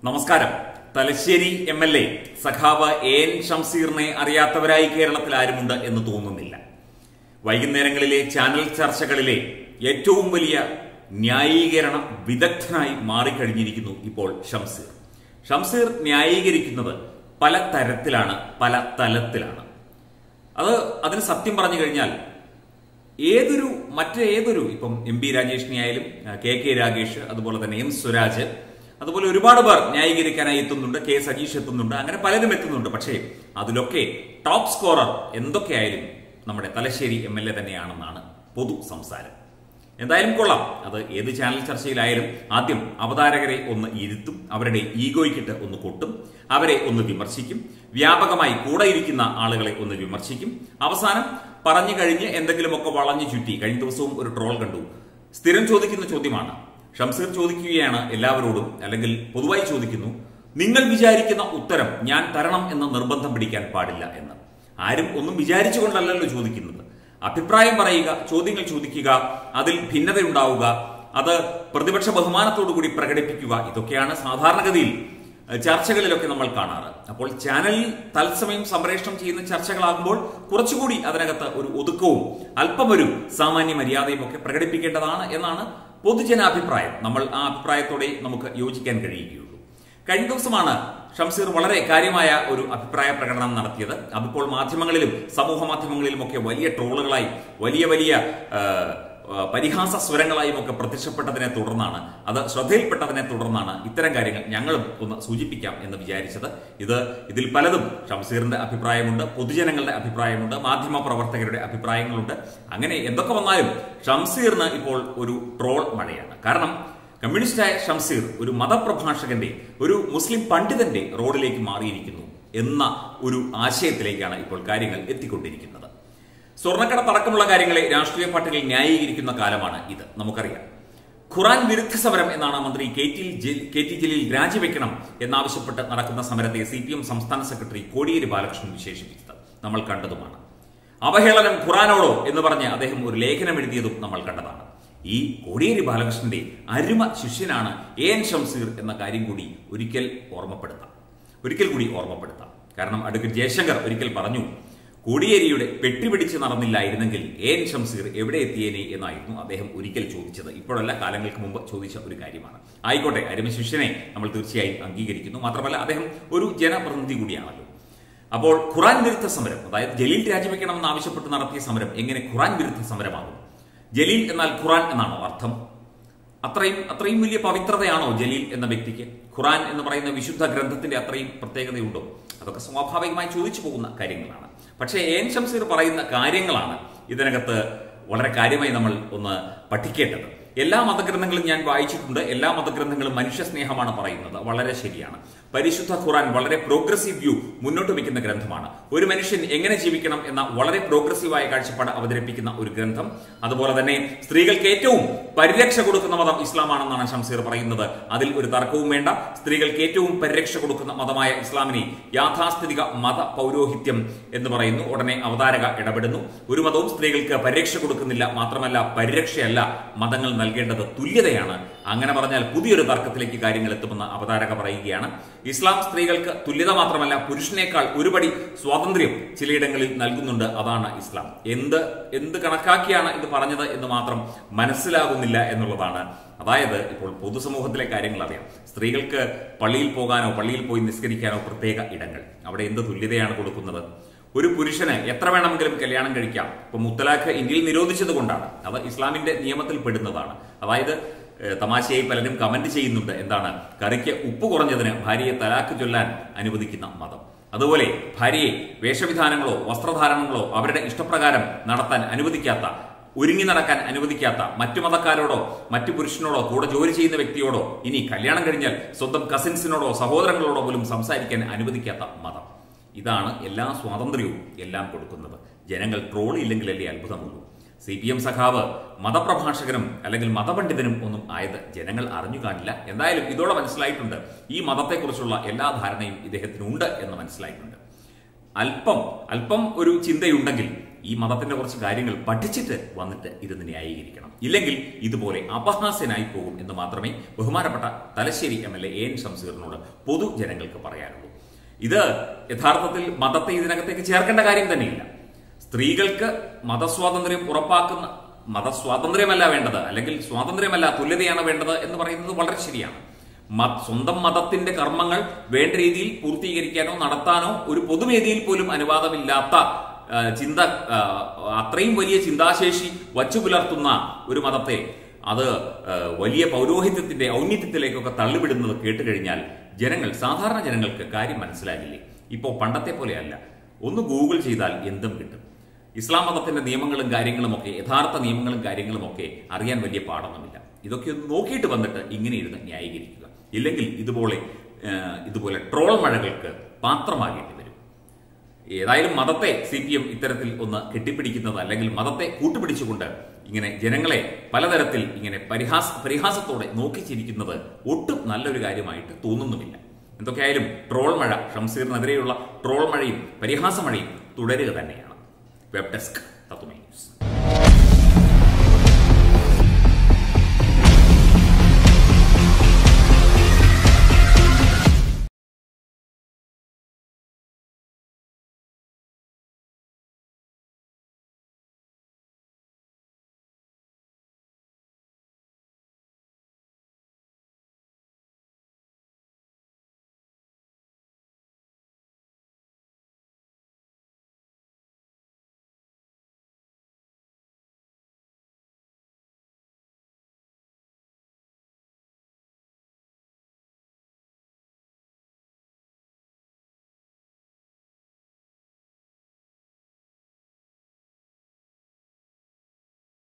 നമസ്കാരം Thalassery M L A സഖാവ് A N ഷംസീറിനെ അറിയാത്തവരായി കേരളത്തിൽ ആരുമുണ്ട് എന്ന് തോന്നുന്നില്ല വൈകുന്നേരങ്ങളിലെ ചാനൽ ചർച്ചകളിലെ ഏറ്റവും വലിയ ന്യായീകരണ വിദഗ്ധനായി മാറിക്കഴിഞ്ഞിരിക്കുന്നു ഇപ്പോൾ ഷംസീർ ഷംസീർ ന്യായീകരിക്കുന്നത് പല തരത്തിലാണ് പല തലത്തിലാണ് അത് അതിന് സത്യം പറഞ്ഞു കഴിഞ്ഞാൽ ഏതൊരു മറ്റേതൊരു ഇപ്പം എം പി രാജേഷിനെ ആയാലും കെ കെ രാഗേഷ് അതുപോലെ തന്നെ എം സ്വരാജ് അതുപോലെ ഒരുപാട് പേർ ന്യായീകരിക്കാനായി എത്തുന്നുണ്ട് കെ സജീഷ് എത്തുന്നുണ്ട് അങ്ങനെ പലരും എത്തുന്നുണ്ട് പക്ഷേ അതിലൊക്കെ ടോപ്പ് സ്കോറർ എന്തൊക്കെയായാലും നമ്മുടെ തലശ്ശേരി എം എൽ എ തന്നെയാണെന്നാണ് പൊതു സംസാരം എന്തായാലും കൊള്ളാം അത് ഏത് ചാനൽ ചർച്ചയിലായാലും ആദ്യം അവതാരകരെ ഒന്ന് ഇരുത്തും അവരുടെ ഈഗോയ്ക്കിട്ട് ഒന്ന് കൊട്ടും അവരെ ഒന്ന് വിമർശിക്കും വ്യാപകമായി കൂടെ ഇരിക്കുന്ന ആളുകളെ ഒന്ന് വിമർശിക്കും അവസാനം പറഞ്ഞു കഴിഞ്ഞ് എന്തെങ്കിലുമൊക്കെ വളഞ്ഞു ചുറ്റി കഴിഞ്ഞ ദിവസവും ഒരു ട്രോൾ കണ്ടു സ്ഥിരം ചോദിക്കുന്ന ചോദ്യമാണ് ഷംസീർ ചോദിക്കുകയാണ് എല്ലാവരോടും അല്ലെങ്കിൽ പൊതുവായി ചോദിക്കുന്നു നിങ്ങൾ വിചാരിക്കുന്ന ഉത്തരം ഞാൻ തരണം എന്ന നിർബന്ധം പിടിക്കാൻ പാടില്ല എന്ന് ആരും ഒന്നും വിചാരിച്ചുകൊണ്ടല്ലല്ലോ ചോദിക്കുന്നത് അഭിപ്രായം പറയുക ചോദ്യങ്ങൾ ചോദിക്കുക അതിൽ ഭിന്നതയുണ്ടാവുക അത് പ്രതിപക്ഷ ബഹുമാനത്തോടു കൂടി പ്രകടിപ്പിക്കുക ഇതൊക്കെയാണ് സാധാരണഗതിയിൽ ചർച്ചകളിലൊക്കെ നമ്മൾ കാണാറ് അപ്പോൾ ചാനലിൽ തത്സമയം സംപ്രേഷണം ചെയ്യുന്ന ചർച്ചകളാകുമ്പോൾ കുറച്ചുകൂടി അതിനകത്ത് ഒരു ഒതുക്കവും അല്പമൊരു സാമാന്യ മര്യാദയും ഒക്കെ പ്രകടിപ്പിക്കേണ്ടതാണ് എന്നാണ് പൊതുജനാഭിപ്രായം നമ്മൾ ആ അഭിപ്രായത്തോടെ നമുക്ക് യോജിക്കാൻ കഴിയുകയുള്ളൂ കഴിഞ്ഞ ദിവസമാണ് ഷംസീർ വളരെ കാര്യമായ ഒരു അഭിപ്രായ പ്രകടനം നടത്തിയത് അതിപ്പോൾ മാധ്യമങ്ങളിലും സമൂഹ മാധ്യമങ്ങളിലും ഒക്കെ വലിയ ട്രോളുകളായി വലിയ വലിയ പരിഹാസ സ്വരങ്ങളായും ഒക്കെ പ്രത്യക്ഷപ്പെട്ടതിനെ തുടർന്നാണ് അത് ശ്രദ്ധയിൽപ്പെട്ടതിനെ തുടർന്നാണ് ഇത്തരം കാര്യങ്ങൾ ഞങ്ങളും ഒന്ന് സൂചിപ്പിക്കാം എന്ന് വിചാരിച്ചത് ഇത് ഇതിൽ പലതും ഷംസീറിന്റെ അഭിപ്രായമുണ്ട് പൊതുജനങ്ങളുടെ അഭിപ്രായമുണ്ട് മാധ്യമ പ്രവർത്തകരുടെ അഭിപ്രായങ്ങളുണ്ട് അങ്ങനെ എന്തൊക്കെ വന്നാലും ഷംസീറിന് ഇപ്പോൾ ഒരു ട്രോൾ മഴയാണ് കാരണം കമ്മ്യൂണിസ്റ്റായ ഷംസീർ ഒരു മതപ്രഭാഷകന്റെ ഒരു മുസ്ലിം പണ്ഡിതന്റെ റോഡിലേക്ക് മാറിയിരിക്കുന്നു എന്ന ഒരു ആശയത്തിലേക്കാണ് ഇപ്പോൾ കാര്യങ്ങൾ എത്തിക്കൊണ്ടിരിക്കുന്നത് സ്വർണ്ണക്കടത്തടക്കമുള്ള കാര്യങ്ങളെ രാഷ്ട്രീയ പാർട്ടികൾ ന്യായീകരിക്കുന്ന കാലമാണ് ഇത് നമുക്കറിയാം ഖുറാൻ വിരുദ്ധ സമരം എന്നാണ് മന്ത്രി K T K T Jaleel രാജിവെക്കണം എന്നാവശ്യപ്പെട്ട് നടക്കുന്ന സമരത്തെ സി പി എം സംസ്ഥാന സെക്രട്ടറി കോടിയേരി ബാലകൃഷ്ണൻ വിശേഷിപ്പിച്ചത് നമ്മൾ കണ്ടതുമാണ് അവഹേളനം ഖുറാനോടോ എന്ന് പറഞ്ഞ് അദ്ദേഹം ഒരു ലേഖനം എഴുതിയതും നമ്മൾ കണ്ടതാണ് ഈ കോടിയേരി ബാലകൃഷ്ണന്റെ അരുമ ശിഷ്യനാണ് എ എൻ ഷംസീർ എന്ന കാര്യം കൂടി ഒരിക്കൽ ഓർമ്മപ്പെടുത്താം ഒരിക്കൽ കൂടി ഓർമ്മപ്പെടുത്താം കാരണം അഡ്വക്കേറ്റ് ജയശങ്കർ ഒരിക്കൽ പറഞ്ഞു കോടിയേരിയുടെ പെട്ടിപിടിച്ച് നടന്നില്ലായിരുന്നെങ്കിൽ എ എൻ ഷംസീർ എവിടെ എത്തിയേനെ എന്നായിരുന്നു അദ്ദേഹം ഒരിക്കൽ ചോദിച്ചത് ഇപ്പോഴല്ല കാലങ്ങൾക്ക് മുമ്പ് ചോദിച്ച ഒരു കാര്യമാണ് ആയിക്കോട്ടെ അരുമ ശിഷ്യനെ നമ്മൾ തീർച്ചയായും അംഗീകരിക്കുന്നു മാത്രമല്ല അദ്ദേഹം ഒരു ജനപ്രതിനിധി കൂടിയാണല്ലോ അപ്പോൾ ഖുറാൻ വിരുദ്ധ സമരം അതായത് ജലീൽ രാജിവെക്കണമെന്ന് ആവശ്യപ്പെട്ട് നടത്തിയ സമരം എങ്ങനെ ഖുറാൻ വിരുദ്ധ സമരമാകും ജലീൽ എന്നാൽ ഖുറാൻ എന്നാണോ അർത്ഥം അത്രയും അത്രയും വലിയ പവിത്രതയാണോ ജലീൽ എന്ന വ്യക്തിക്ക് ഖുറാൻ എന്ന് പറയുന്ന വിശുദ്ധ ഗ്രന്ഥത്തിന്റെ അത്രയും പ്രത്യേകതയുണ്ടോ അതൊക്കെ സ്വാഭാവികമായി ചോദിച്ചു പോകുന്ന കാര്യങ്ങളാണ് പക്ഷേ എൻ ഷംസീർ പറയുന്ന കാര്യങ്ങളാണ് ഇതിനകത്ത് വളരെ കാര്യമായി നമ്മൾ ഒന്ന് പഠിക്കേണ്ടത് എല്ലാ മതഗ്രന്ഥങ്ങളും ഞാൻ വായിച്ചിട്ടുണ്ട് എല്ലാ മതഗ്രന്ഥങ്ങളും മനുഷ്യ സ്നേഹമാണ് പറയുന്നത് വളരെ ശരിയാണ് പരിശുദ്ധ ഖുറാൻ വളരെ പ്രോഗ്രസീവ് വ്യൂ മുന്നോട്ട് വയ്ക്കുന്ന ഗ്രന്ഥമാണ് ഒരു മനുഷ്യൻ എങ്ങനെ ജീവിക്കണം എന്ന വളരെ പ്രോഗ്രസീവായ കാഴ്ചപ്പാട് അവതരിപ്പിക്കുന്ന ഒരു ഗ്രന്ഥം അതുപോലെ തന്നെ സ്ത്രീകൾക്ക് ഏറ്റവും പരിരക്ഷ കൊടുക്കുന്ന മതം ഇസ്ലാമാണെന്നാണ് ഷംസീർ പറയുന്നത് അതിൽ ഒരു തർക്കവും വേണ്ട സ്ത്രീകൾക്ക് ഏറ്റവും പരിരക്ഷ കൊടുക്കുന്ന മതമായ ഇസ്ലാമിനെ യാഥാസ്ഥിതിക മത പൗരോഹിത്യം എന്ന് പറയുന്നു ഉടനെ അവതാരക ഇടപെടുന്നു ഒരു മതവും സ്ത്രീകൾക്ക് പരിരക്ഷ കൊടുക്കുന്നില്ല മാത്രമല്ല പരിരക്ഷയല്ല മതങ്ങൾ നൽകേണ്ടത് തുല്യതയാണ് അങ്ങനെ പറഞ്ഞാൽ പുതിയൊരു തർക്കത്തിലേക്ക് കാര്യങ്ങൾ എത്തുമെന്ന് അവതാരക പറയുകയാണ് ഇസ്ലാം സ്ത്രീകൾക്ക് തുല്യത മാത്രമല്ല പുരുഷനേക്കാൾ ഒരുപടി സ്വാതന്ത്ര്യം ചിലയിടങ്ങളിൽ നൽകുന്നുണ്ട് അതാണ് ഇസ്ലാം എന്ത് എന്ത് കണക്കാക്കിയാണ് ഇത് പറഞ്ഞത് എന്ന് മാത്രം മനസ്സിലാകുന്നില്ല എന്നുള്ളതാണ് അതായത് ഇപ്പോൾ പൊതുസമൂഹത്തിലെ കാര്യങ്ങൾ അറിയാം സ്ത്രീകൾക്ക് പള്ളിയിൽ പോകാനോ പള്ളിയിൽ പോയി നിസ്കരിക്കാനോ പ്രത്യേക ഇടങ്ങൾ അവിടെ എന്ത് തുല്യതയാണ് കൊടുക്കുന്നത് ഒരു പുരുഷന് എത്ര വേണമെങ്കിലും കല്യാണം കഴിക്കാം ഇപ്പൊ മുത്തലാഖ് ഇന്ത്യയിൽ നിരോധിച്ചത് കൊണ്ടാണ് അത് ഇസ്ലാമിന്റെ നിയമത്തിൽ പെടുന്നതാണ് അതായത് തമാശയായി പലരും കമന്റ് ചെയ്യുന്നുണ്ട് എന്താണ് കറിക്ക് ഉപ്പ് കുറഞ്ഞതിന് ഭാര്യയെ തലാക്ക് ചൊല്ലാൻ അനുവദിക്കുന്ന മതം അതുപോലെ ഭാര്യയെ വേഷവിധാനങ്ങളോ വസ്ത്രധാരണങ്ങളോ അവരുടെ ഇഷ്ടപ്രകാരം നടത്താൻ അനുവദിക്കാത്ത ഒരുങ്ങി നടക്കാൻ അനുവദിക്കാത്ത മറ്റു മതക്കാരോടോ മറ്റു പുരുഷനോടോ കൂടെ ജോലി ചെയ്യുന്ന വ്യക്തിയോടോ ഇനി കല്യാണം കഴിഞ്ഞാൽ സ്വന്തം കസിൻസിനോടോ സഹോദരങ്ങളോടോ പോലും സംസാരിക്കാൻ അനുവദിക്കാത്ത മതം ഇതാണ് എല്ലാ സ്വാതന്ത്ര്യവും എല്ലാം കൊടുക്കുന്നത് ജനങ്ങൾ ട്രോൾ ഇല്ലെങ്കിലല്ലേ അത്ഭുതമുള്ളൂ സി പി എം സഖാവ് മതപ്രഭാഷകനും അല്ലെങ്കിൽ മതപണ്ഡിതനും ഒന്നും ആയത് ജനങ്ങൾ അറിഞ്ഞു കാണില്ല എന്തായാലും ഇതോടെ മനസ്സിലായിട്ടുണ്ട് ഈ മതത്തെക്കുറിച്ചുള്ള എല്ലാ ധാരണയും ഇദ്ദേഹത്തിനുണ്ട് എന്ന് മനസ്സിലായിട്ടുണ്ട് അല്പം അല്പം ഒരു ചിന്തയുണ്ടെങ്കിൽ ഈ മതത്തിന്റെ കുറച്ച് കാര്യങ്ങൾ പഠിച്ചിട്ട് വന്നിട്ട് ഇരുന്ന് ന്യായീകരിക്കണം ഇല്ലെങ്കിൽ ഇതുപോലെ അപഹാസ്യനായി പോകും എന്ന് മാത്രമേ ബഹുമാനപ്പെട്ട Thalassery M L A N ഷംസീറിനോട് പൊതുജനങ്ങൾക്ക് പറയാനുള്ളൂ ഇത് യഥാർത്ഥത്തിൽ മതത്തെ ഇതിനകത്തേക്ക് ചേർക്കേണ്ട കാര്യം തന്നെയില്ല സ്ത്രീകൾക്ക് മതസ്വാതന്ത്ര്യം ഉറപ്പാക്കുന്ന മതസ്വാതന്ത്ര്യമല്ല വേണ്ടത് അല്ലെങ്കിൽ സ്വാതന്ത്ര്യമല്ല തുല്യതയാണ് വേണ്ടത് എന്ന് പറയുന്നത് വളരെ ശരിയാണ് മ- സ്വന്തം മതത്തിന്റെ കർമ്മങ്ങൾ വേണ്ട രീതിയിൽ പൂർത്തീകരിക്കാനോ നടത്താനോ ഒരു പൊതുവേദിയിൽ പോലും അനുവാദമില്ലാത്ത ആ, ചിന്ത ആ, അത്രയും വലിയ ചിന്താശേഷി വച്ചു പുലർത്തുന്ന ഒരു മതത്തെ അത് ആ, വലിയ പൗരോഹിത്യത്തിന്റെ ഔന്നിത്യത്തിലേക്കൊക്കെ തള്ളിവിടുന്നത് കേട്ടുകഴിഞ്ഞാൽ ജനങ്ങൾ സാധാരണ ജനങ്ങൾക്ക് കാര്യം മനസ്സിലാകില്ലേ ഇപ്പോൾ പണ്ടത്തെ പോലെയല്ല ഒന്ന് ഗൂഗിൾ ചെയ്താൽ എന്തും കിട്ടും ഇസ്ലാം മതത്തിന്റെ നിയമങ്ങളും കാര്യങ്ങളും ഒക്കെ യഥാർത്ഥ നിയമങ്ങളും കാര്യങ്ങളും ഒക്കെ അറിയാൻ വലിയ പാടൊന്നുമില്ല ഇതൊക്കെ ഒന്ന് നോക്കിയിട്ട് വന്നിട്ട് ഇങ്ങനെ ഇരുന്ന് ന്യായീകരിക്കുക ഇല്ലെങ്കിൽ ഇതുപോലെ ആ, ഇതുപോലെ ട്രോൾ മഴകൾക്ക് പാത്രമാകേണ്ടി വരും ഏതായാലും മതത്തെ സി പി എം ഇത്തരത്തിൽ ഒന്ന് കെട്ടിപ്പിടിക്കുന്നത് അല്ലെങ്കിൽ മതത്തെ കൂട്ടുപിടിച്ചുകൊണ്ട് ഇങ്ങനെ ജനങ്ങളെ പലതരത്തിൽ ഇങ്ങനെ പരിഹാസ പരിഹാസത്തോടെ നോക്കിച്ചിരിക്കുന്നത് ഒട്ടും നല്ലൊരു കാര്യമായിട്ട് തോന്നുന്നുമില്ല എന്തൊക്കെയായാലും ട്രോൾ മഴ ഷംസീറിനെതിരെയുള്ള ട്രോൾ മഴയും പരിഹാസ മഴയും തുടരുക തന്നെയാണ് വെബ് ഡെസ്ക് തത്വമേ ന്യൂസ്